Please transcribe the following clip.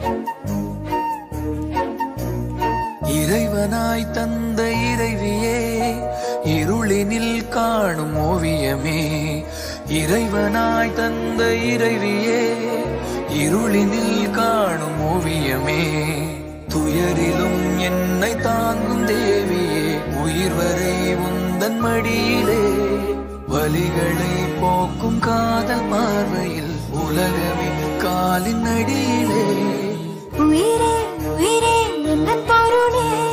இறைவனாய் தந்த இறைவியே இருளினில் காணும் ஓவியமே இறைவனாய் தந்த இறைவியே இருளினில் காணும் ஓவியமே துயரிலும் என்னை தாங்கும் தேவியே உயிர் வரை உந்தன் மடியிலே வலிகளை போக்கும் காதல் பார்வையில் உலகமே காலின் அடியிலே உயிரே உயிரே எந்தன் பொருளே